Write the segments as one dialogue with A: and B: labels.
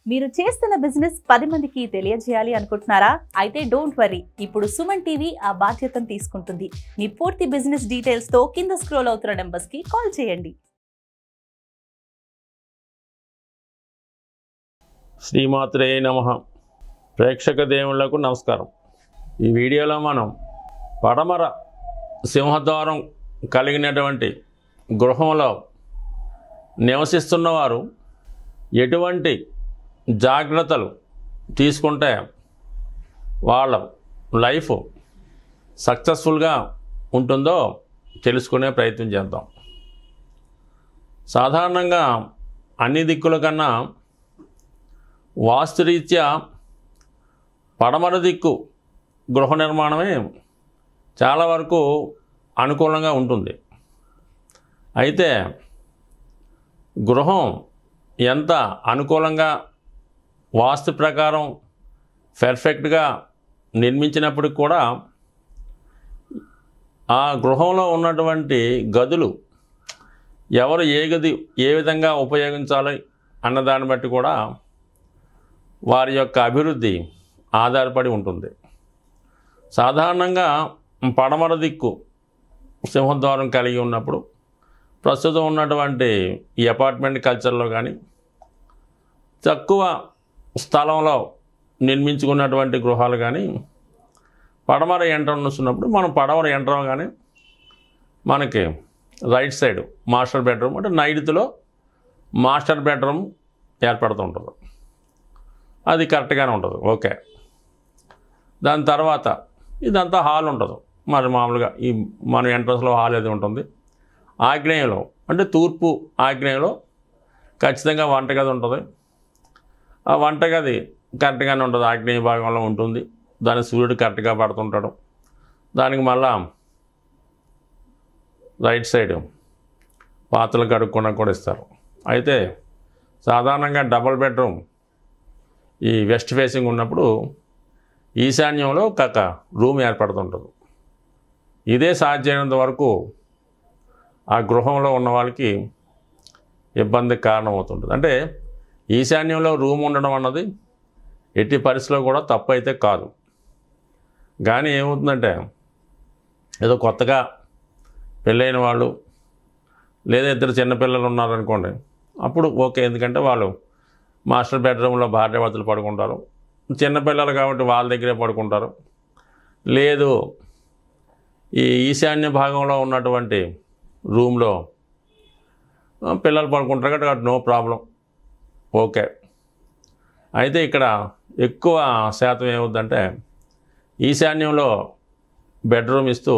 A: మీరు చేస్తున్న బిజినెస్ పది మందికి తెలియజేయాలి అనుకుంటున్నారా అయితే డోంట్ వరీ ఇప్పుడు సుమన్ టీవీ ఆ బాధ్యతను తీసుకుంటుంది మీ పూర్తి బిజినెస్ డీటెయిల్స్ తో కింద స్క్రోల్ అవుతున్న నెంబర్స్ కి కాల్ చేయండి
B: శ్రీమాత్రే నమ ప్రేక్షక దేవుళ్లకు నమస్కారం ఈ వీడియోలో మనం పడమర సింహద్వారం కలిగినటువంటి గృహంలో నివసిస్తున్నవారు ఎటువంటి జాగ్రత్తలు తీసుకుంటే వాళ్ళ లైఫ్ సక్సెస్ఫుల్గా ఉంటుందో తెలుసుకునే ప్రయత్నం చేద్దాం సాధారణంగా అన్ని దిక్కుల కన్నా వాస్తురీత్యా పడమర దిక్కు గృహ నిర్మాణమే చాలా వరకు అనుకూలంగా ఉంటుంది అయితే గృహం ఎంత అనుకూలంగా వాస్తు ప్రకారం పెర్ఫెక్ట్గా నిర్మించినప్పటికి కూడా ఆ గృహంలో ఉన్నటువంటి గదులు ఎవరు ఏ గది ఏ విధంగా ఉపయోగించాలి అన్న దాన్ని బట్టి కూడా వారి యొక్క అభివృద్ధి ఆధారపడి ఉంటుంది సాధారణంగా పడమర దిక్కు సింహద్వారం కలిగి ఉన్నప్పుడు ప్రస్తుతం ఉన్నటువంటి ఈ అపార్ట్మెంట్ కల్చర్లో కానీ తక్కువ స్థలంలో నిర్మించుకున్నటువంటి గృహాలు కానీ పడమర ఎంట్రన్స్ ఉన్నప్పుడు మనం పడమర ఎంటర్ కానీ మనకి రైట్ సైడ్ మాస్టర్ బెడ్రూమ్ అంటే నైరుతిలో మాస్టర్ బెడ్రూమ్ ఏర్పడుతూ ఉంటుంది అది కరెక్ట్గానే ఉంటుంది ఓకే దాని తర్వాత ఇదంతా హాల్ ఉంటుంది మరి మామూలుగా ఈ మన ఎంట్రన్స్లో హాల్ ఏది ఉంటుంది ఆగ్నేయంలో అంటే తూర్పు ఆగ్నేయంలో ఖచ్చితంగా వంటగది ఉంటుంది ఆ వంటగది కరెక్ట్గానే ఉంటుంది ఆగ్నేయ భాగంలో ఉంటుంది దాని సూర్యుడు కరెక్ట్గా పడుతుంటాడు దానికి మళ్ళా రైట్ సైడ్ పాత్రలు కడుక్కున్నా కూడా ఇస్తారు అయితే సాధారణంగా డబుల్ బెడ్రూమ్ ఈ వెస్ట్ ఫేసింగ్ ఉన్నప్పుడు ఈశాన్యంలో ఒక రూమ్ ఏర్పడుతుంటుంది ఇదే సాధ్యమైనంత వరకు ఆ గృహంలో ఉన్న వాళ్ళకి ఇబ్బందికి కారణమవుతుంటుంది అంటే ఈశాన్యంలో రూమ్ ఉండడం అన్నది ఎట్టి పరిస్థితిలో కూడా తప్పు అయితే కాదు కానీ ఏమవుతుందంటే ఏదో కొత్తగా పెళ్ళైన వాళ్ళు లేదా ఇద్దరు చిన్నపిల్లలు ఉన్నారనుకోండి అప్పుడు ఓకే ఎందుకంటే వాళ్ళు మాస్టర్ బెడ్రూమ్లో భార్యాభర్తలు పడుకుంటారు చిన్నపిల్లలు కాబట్టి వాళ్ళ దగ్గరే పడుకుంటారు లేదు ఈ ఈశాన్య భాగంలో ఉన్నటువంటి రూమ్లో ఆ, పిల్లలు పడుకుంటారు కాబట్టి అటు నో ప్రాబ్లం ఓకే అయితే ఇక్కడ ఎక్కువ శాతం ఏమవుద్దంటే ఈశాన్యంలో బెడ్రూమ్ ఇస్తూ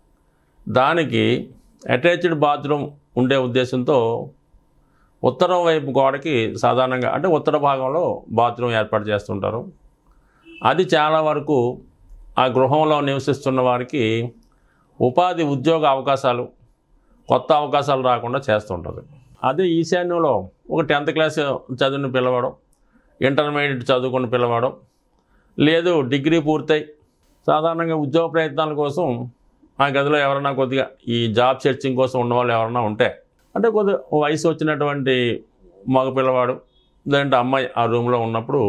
B: దానికి అటాచ్డ్ బాత్రూమ్ ఉండే ఉద్దేశంతో ఉత్తరం వైపు గోడకి సాధారణంగా అంటే ఉత్తర భాగంలో బాత్రూమ్ ఏర్పాటు చేస్తుంటారు అది చాలా వరకు ఆ గృహంలో నివసిస్తున్న వారికి ఉపాధి ఉద్యోగ అవకాశాలు కొత్త అవకాశాలు రాకుండా చేస్తుంటుంది అదే ఈశాన్యంలో ఒక టెన్త్ క్లాస్ చదివిన పిల్లవాడు ఇంటర్మీడియట్ చదువుకున్న పిల్లవాడు లేదు డిగ్రీ పూర్తయి సాధారణంగా ఉద్యోగ ప్రయత్నాల కోసం ఆ గదిలో ఎవరైనా కొద్దిగా ఈ జాబ్ సెర్చింగ్ కోసం ఉన్నవాళ్ళు ఎవరైనా ఉంటే అంటే కొద్ది వయసు వచ్చినటువంటి మగ పిల్లవాడు లేదంటే అమ్మాయి ఆ రూమ్లో ఉన్నప్పుడు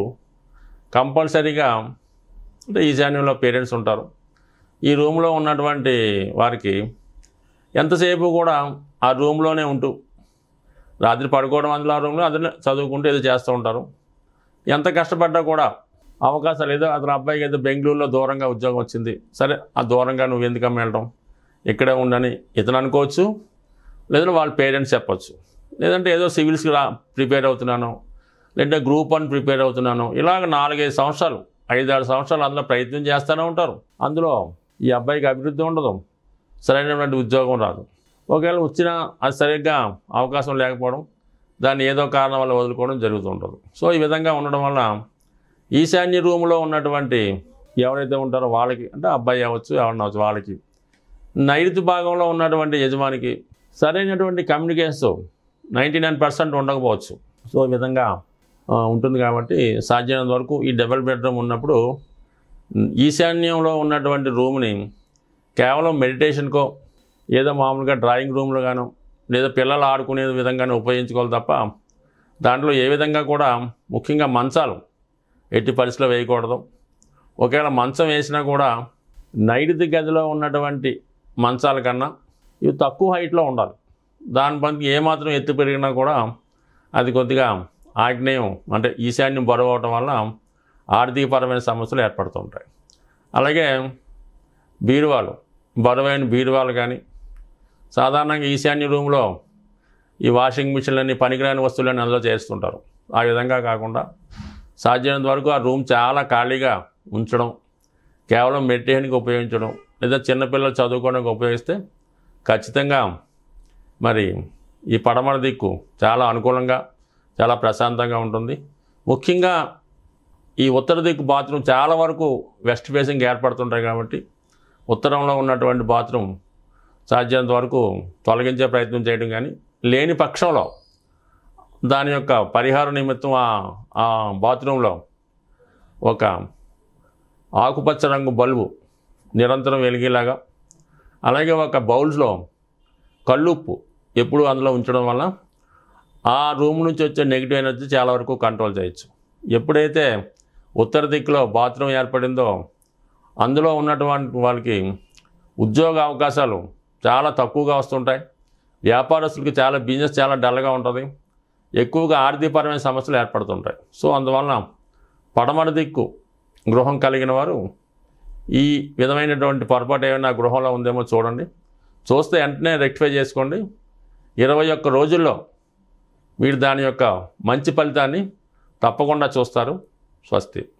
B: కంపల్సరీగా అంటే ఈశాన్యంలో పేరెంట్స్ ఉంటారు ఈ రూమ్లో ఉన్నటువంటి వారికి ఎంతసేపు కూడా ఆ రూమ్లోనే ఉంటూ రాత్రి పడుకోవడం అందులో ఆ రూమ్లో అదే చదువుకుంటూ ఏదో చేస్తూ ఉంటారు ఎంత కష్టపడ్డా కూడా అవకాశాలు ఏదో అతను అబ్బాయికి ఏదో బెంగళూరులో దూరంగా ఉద్యోగం వచ్చింది సరే ఆ దూరంగా నువ్వు ఎందుకమ్మ వెళ్ళడం ఇక్కడే ఉండని ఇతను అనుకోవచ్చు లేదంటే వాళ్ళ పేరెంట్స్ చెప్పొచ్చు లేదంటే ఏదో సివిల్స్కి రా ప్రిపేర్ అవుతున్నాను లేదంటే గ్రూప్ వన్ ప్రిపేర్ అవుతున్నాను ఇలాగ నాలుగైదు సంవత్సరాలు ఐదారు సంవత్సరాలు అందులో ప్రయత్నం చేస్తూనే ఉంటారు అందులో ఈ అబ్బాయికి అభివృద్ధి ఉండదు సరైనటువంటి ఉద్యోగం రాదు ఒకవేళ వచ్చినా అది సరిగ్గా అవకాశం లేకపోవడం దాన్ని ఏదో కారణం వల్ల వదులుకోవడం జరుగుతూ ఉంటుంది సో ఈ విధంగా ఉండడం వల్ల ఈశాన్య రూమ్లో ఉన్నటువంటి ఎవరైతే ఉంటారో వాళ్ళకి అంటే అబ్బాయి అవ్వచ్చు ఎవరన్నా అవ్వచ్చు వాళ్ళకి నైరుతి భాగంలో ఉన్నటువంటి యజమానికి సరైనటువంటి కమ్యూనికేషన్ నైంటీ నైన్ పర్సెంట్ ఉండకపోవచ్చు సో ఈ విధంగా ఆ, ఉంటుంది కాబట్టి సాధ్యమైనంత వరకు ఈ డబుల్ బెడ్రూమ్ ఉన్నప్పుడు ఉమ్, ఈశాన్యంలో ఉన్నటువంటి రూమ్ని కేవలం మెడిటేషన్కో ఏదో మామూలుగా డ్రాయింగ్ రూమ్లో గాను లేదా పిల్లలు ఆడుకునే విధంగానే ఉపయోగించుకోవాలి తప్ప దాంట్లో ఏ విధంగా కూడా ముఖ్యంగా మంచాలు ఎట్టి పరిస్థితిలో వేయకూడదు ఒకవేళ మంచం వేసినా కూడా నైరుతి గదిలో ఉన్నటువంటి మంచాల కన్నా ఇవి తక్కువ హైట్లో ఉండాలి దాని పనికి ఏమాత్రం ఎత్తు పెరిగినా కూడా అది కొద్దిగా ఆగ్నేయం అంటే ఈశాన్యం బరువు అవటం వల్ల ఆర్థికపరమైన సమస్యలు ఏర్పడుతుంటాయి అలాగే బీరువాలు బరువైన బీరువాలు కానీ సాధారణంగా ఈశాన్య రూమ్లో ఈ వాషింగ్ మిషన్లన్నీ పనికిరాని వస్తువులన్నీ అందులో చేస్తుంటారు ఆ విధంగా కాకుండా సాధ్యమైనంత వరకు ఆ రూమ్ చాలా ఖాళీగా ఉంచడం కేవలం మెడిటేషన్కి ఉపయోగించడం లేదా చిన్నపిల్లలు చదువుకోవడానికి ఉపయోగిస్తే ఖచ్చితంగా మరి ఈ పడమర దిక్కు చాలా అనుకూలంగా చాలా ప్రశాంతంగా ఉంటుంది ముఖ్యంగా ఈ ఉత్తర దిక్కు బాత్రూమ్ చాలా వరకు వెస్ట్ ఫేసింగ్ ఏర్పడుతుంటాయి కాబట్టి ఉత్తరంలో ఉన్నటువంటి బాత్రూమ్ సాధ్యమైనంత వరకు తొలగించే ప్రయత్నం చేయడం కానీ లేని పక్షంలో దాని యొక్క పరిహార నిమిత్తం ఆ- ఆ బాత్రూంలో ఒక ఆకుపచ్చ రంగు బల్బు నిరంతరం వెలిగేలాగా అలాగే ఒక బౌల్స్లో కల్లుప్పు ఎప్పుడు అందులో ఉంచడం వల్ల ఆ రూమ్ నుంచి వచ్చే నెగిటివ్ ఎనర్జీ చాలా వరకు కంట్రోల్ చేయొచ్చు ఎప్పుడైతే ఉత్తర దిక్కులో బాత్రూమ్ ఏర్పడిందో అందులో ఉన్నటువంటి వాళ్ళకి ఉద్యోగ అవకాశాలు చాలా తక్కువగా వస్తుంటాయి వ్యాపారస్తులకి చాలా బిజినెస్ చాలా డల్గా ఉంటుంది ఎక్కువగా ఆర్థికపరమైన సమస్యలు ఏర్పడుతుంటాయి సో అందువలన పడమర దిక్కు గృహం కలిగిన వారు ఈ విధమైనటువంటి పొరపాటు ఏమైనా గృహంలో ఉందేమో చూడండి చూస్తే వెంటనే రెక్టిఫై చేసుకోండి ఇరవై ఒక్క రోజుల్లో మీరు దాని యొక్క మంచి ఫలితాన్ని తప్పకుండా చూస్తారు స్వస్తి